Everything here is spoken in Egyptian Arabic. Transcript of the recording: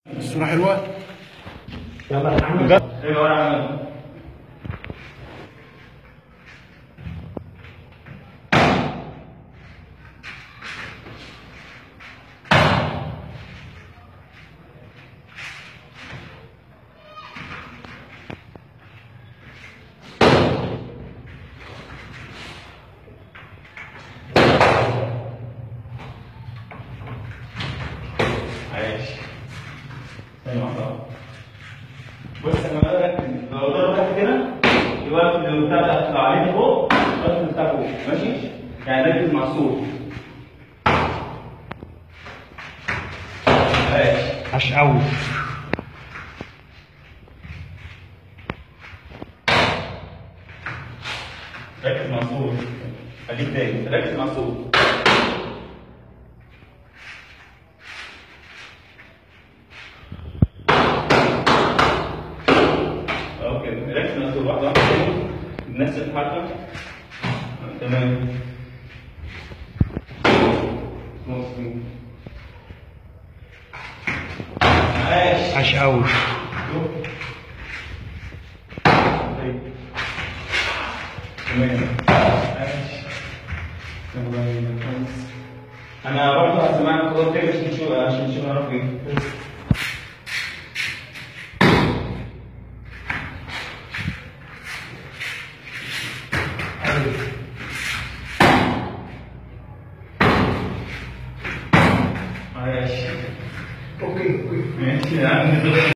الصورة حلوة؟ يلا يا محمد ايوه ورا عمل عايش ثانية واحدة بص انا بقى لو ضرب تحت كده يوقف اللي بتاع ده لو عليه فوق يوقف اللي بتاع فوق ماشي؟ يعني ركز مع الصوت عايش عش قوي ركز مع الصوت خليك تاني ركز مع الصوت اوكي ركز مع الصوت واحده واحده تاني بنفس الحركه تمام مظبوط عايش عش قوي تمام انا برضه هسمعك خطوات تاني عشان نشوف عشان نشوف هنروح فين ماشي اوكي اوكي ماشي يا عم